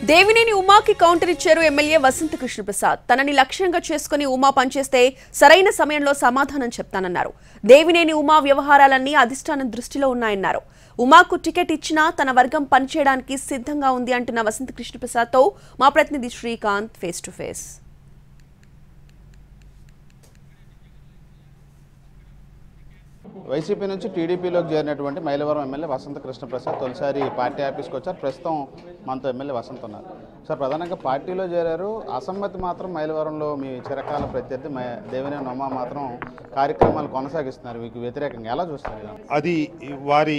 దేవినేని ఉమాకి కౌంటర్ ఇచ్చారు ఎమ్మెల్యే వసంత కృష్ణప్రసాద్ తనని లక్ష్యంగా చేసుకుని ఉమా పనిచేస్తే సరైన సమయంలో సమాధానం చెప్తానన్నారు దేవినేని ఉమా వ్యవహారాలన్నీ అధిష్టానం దృష్టిలో ఉన్నాయన్నారు ఉమాకు టికెట్ ఇచ్చినా తన వర్గం పనిచేయడానికి సిద్ధంగా ఉంది అంటున్న వసంత కృష్ణప్రసాద్తో మా ప్రతినిధి Srikanth face to face YCP నుంచి టీడీపీలోకి చేరినటువంటి మైలవరం ఎమ్మెల్యే వసంత కృష్ణప్రసాద్ తొలిసారి పార్టీ ఆఫీస్కి వచ్చారు ప్రస్తుతం మనతో ఎమ్మెల్యే వసంత్ ఉన్నారు సార్ ప్రధానంగా పార్టీలో చేరారు అసమ్మతి మాత్రం మైలవరంలో మీ చిరకాల ప్రత్యర్థి మై- దేవినేని ఉమా మాత్రం కార్యక్రమాలు కొనసాగిస్తున్నారు మీకు వ్యతిరేకంగా ఎలా చూస్తారు ఇదంతా? అది వారి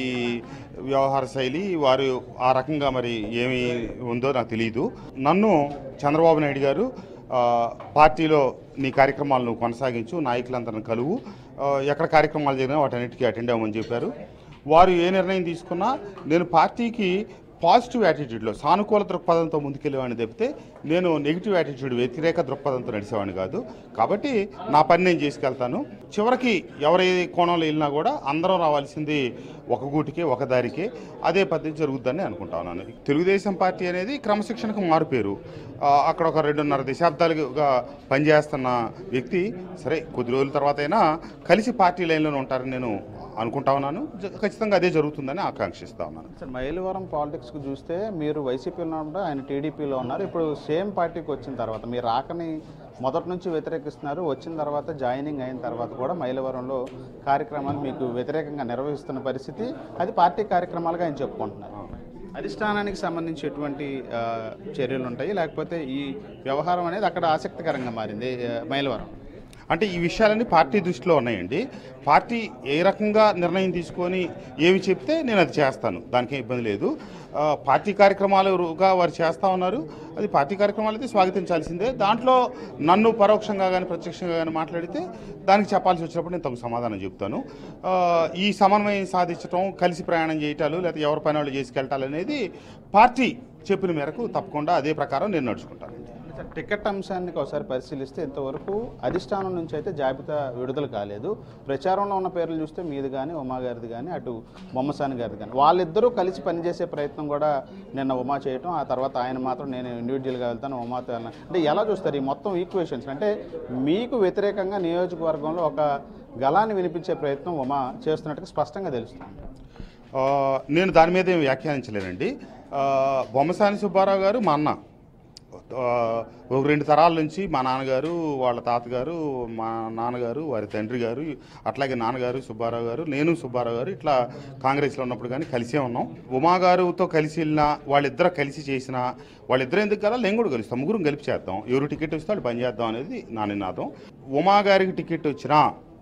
వ్యవహార శైలి వారు ఆ రకంగా మరి ఏమి ఉందో నాకు తెలియదు నన్ను చంద్రబాబు నాయుడు గారు ఆ, పార్టీలో నీ కార్యక్రమాలు నువ్వు కొనసాగించు నాయకులందరిని కలువు ఆ, ఎక్కడ కార్యక్రమాలు జరిగినా వాటన్నిటికీ అటెండ్ అవ్వమని చెప్పారు వారు ఏ నిర్ణయం తీసుకున్నా నేను పార్టీకి పాజిటివ్ యాటిట్యూడ్లో సానుకూల దృక్పథంతో ముందుకెళ్ళేవాడిని తప్పితే నేను నెగిటివ్ యాటిట్యూడ్ వ్యతిరేక దృక్పథంతో నడిచేవాడిని కాదు కాబట్టి నా పని నేను చేసుకెళ్తాను చివరికి ఎవరి కోణంలో వెళ్ళినా కూడా అందరం రావాల్సింది ఒక గూటికే ఒక దారికే అదే పద్ధతి జరుగుద్దని అనుకుంటా ఉన్నాను తెలుగుదేశం పార్టీ అనేది క్రమశిక్షణకు మారుపేరు ఆ, అక్కడ ఒక రెండున్నర దశాబ్దాలుగా పనిచేస్తున్న వ్యక్తి సరే కొద్ది రోజుల తర్వాత అయినా కలిసి పార్టీ లైన్లోనే ఉంటారని నేను అనుకుంటా ఉన్నాను జ- ఖచ్చితంగా అదే జరుగుతుందని ఆకాంక్షిస్తా ఉన్నాను సార్ మైలవరం పాలిటిక్స్కి చూస్తే మీరు వైసీపీలో ఉన్నప్పుడు ఆయన టీడీపీలో ఉన్నారు ఇప్పుడు సేమ్ పార్టీకి వచ్చిన తర్వాత మీరు రాకని మొదటి నుంచి వ్యతిరేకిస్తున్నారు వచ్చిన తర్వాత జాయినింగ్ అయిన తర్వాత కూడా మైలవరంలో కార్యక్రమాలు మీకు వ్యతిరేకంగా నిర్వహిస్తున్న పరిస్థితి అది పార్టీ కార్యక్రమాలుగా ఆయన చెప్పుకుంటున్నారు అధిష్టానానికి సంబంధించి ఎటువంటి ఆ, చర్యలు ఉంటాయి లేకపోతే ఈ వ్యవహారం అనేది అక్కడ ఆసక్తికరంగా మారింది ఆ, మైలవరం అంటే ఈ విషయాలన్నీ పార్టీ దృష్టిలో ఉన్నాయండి పార్టీ ఏ రకంగా నిర్ణయం తీసుకొని ఏమి చెప్తే నేను అది చేస్తాను దానికి ఏం ఇబ్బంది లేదు ఆ, పార్టీ కార్యక్రమాలుగా వారు చేస్తూ ఉన్నారు అది పార్టీ కార్యక్రమాలు అయితే స్వాగతించాల్సిందే దాంట్లో నన్ను పరోక్షంగా కానీ ప్రత్యక్షంగా కానీ మాట్లాడితే దానికి చెప్పాల్సి వచ్చినప్పుడు నేను తగు సమాధానం చెప్తాను ఆ, ఈ సమన్వయం సాధించడం కలిసి ప్రయాణం చేయటాలు లేకపోతే ఎవరి పని వాళ్ళు చేసుకెళ్ళటాలు అనేది పార్టీ చెప్పిన మేరకు తప్పకుండా అదే ప్రకారం నేను నడుచుకుంటానండి సార్, టికెట్ అంశాన్ని ఒకసారి పరిశీలిస్తే ఇంతవరకు అధిష్టానం నుంచి అయితే జాబితా విడుదల కాలేదు ప్రచారంలో ఉన్న పేర్లు చూస్తే మీది కానీ ఉమా గారిది కానీ అటు బొమ్మసాని గారిది కానీ వాళ్ళిద్దరూ కలిసి పనిచేసే ప్రయత్నం కూడా నిన్న ఉమా చేయటం ఆ తర్వాత ఆయన మాత్రం నేను ఇండివిజువల్గా వెళ్తాను ఉమాతో వెళ్ళను అంటే ఎలా చూస్తారు ఈ మొత్తం ఈక్వేషన్స్ అంటే మీకు వ్యతిరేకంగా నియోజకవర్గంలో ఒక గలాన్ని వినిపించే ప్రయత్నం ఉమా చేస్తున్నట్టుగా స్పష్టంగా తెలుస్తుంది ఆ, నేను దాని మీద ఏం వ్యాఖ్యానించలేనండి ఆ, బొమ్మసాని సుబ్బారావు గారు మా అన్న ఆ, ఒక రెండు తరాల నుంచి మా నాన్నగారు వాళ్ళ తాతగారు మా నాన్నగారు వారి తండ్రి గారు అట్లాగే నాన్నగారు సుబ్బారావు గారు నేను సుబ్బారావు గారు ఇట్లా కాంగ్రెస్లో ఉన్నప్పుడు కానీ కలిసే ఉన్నాం ఉమా గారుతో కలిసి వెళ్ళినా వాళ్ళిద్దరు కలిసి చేసిన వాళ్ళిద్దరు ఎందుకు కదా నేను కూడా కలుస్తాం ముగ్గురం కలిపి చేద్దాం ఎవరు టికెట్ ఇస్తే వాళ్ళు పని చేద్దాం అనేది నా నినాదం ఉమా గారికి టికెట్ వచ్చినా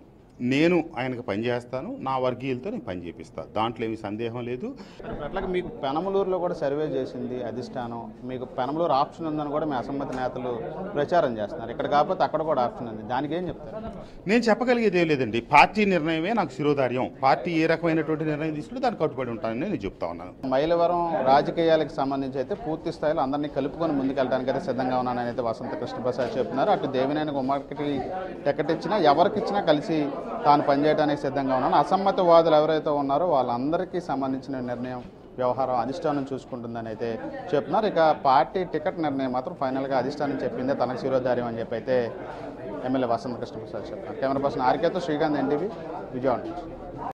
నేను ఆయనకు పని చేస్తాను నా వర్గీయులతో నేను పని చేపిస్తాను దాంట్లో ఏమీ సందేహం లేదు అట్లాగే మీకు పెనమలూరులో కూడా సర్వే చేసింది అధిష్టానం మీకు పెనమలూరు ఆప్షన్ ఉందని కూడా మీ అసమ్మతి నేతలు ప్రచారం చేస్తున్నారు ఇక్కడ కాకపోతే అక్కడ కూడా ఆప్షన్ ఉంది దానికి ఏం చెప్తారు నేను చెప్పగలిగేది ఏం లేదండి పార్టీ నిర్ణయమే నాకు శిరోధార్యం పార్టీ ఏ రకమైనటువంటి నిర్ణయం తీసుకుంటే దానికి కట్టుబడి ఉంటానని నేను చెప్తా ఉన్నాను మైలవరం రాజకీయాలకు సంబంధించి అయితే పూర్తి స్థాయిలో అందరినీ కలుపుకొని ముందుకెళ్ళడానికి అయితే సిద్ధంగా ఉన్నానని అయితే వసంత కృష్ణప్రసాద్ చెప్తున్నారు అటు దేవినేని ఉమ్మడికి టికెట్ ఇచ్చినా ఎవరికి ఇచ్చినా కలిసి తాను పనిచేయడానికి సిద్ధంగా ఉన్నాను అసమ్మతి వాదులు ఎవరైతే ఉన్నారో వాళ్ళందరికీ సంబంధించిన నిర్ణయం వ్యవహారం అధిష్టానం చూసుకుంటుందని అయితే చెప్తున్నారు ఇక పార్టీ టికెట్ నిర్ణయం మాత్రం ఫైనల్గా అధిష్టానం చెప్పిందే తనకు శిరోధార్యం అని చెప్పి అయితే ఎమ్మెల్యే వసంత కృష్ణప్రసాద్ చెప్తున్నారు కెమెరా పర్సన్ ఆర్కేతో శ్రీకాంత్ ఎన్టీవీ విజయవాడ నుంచి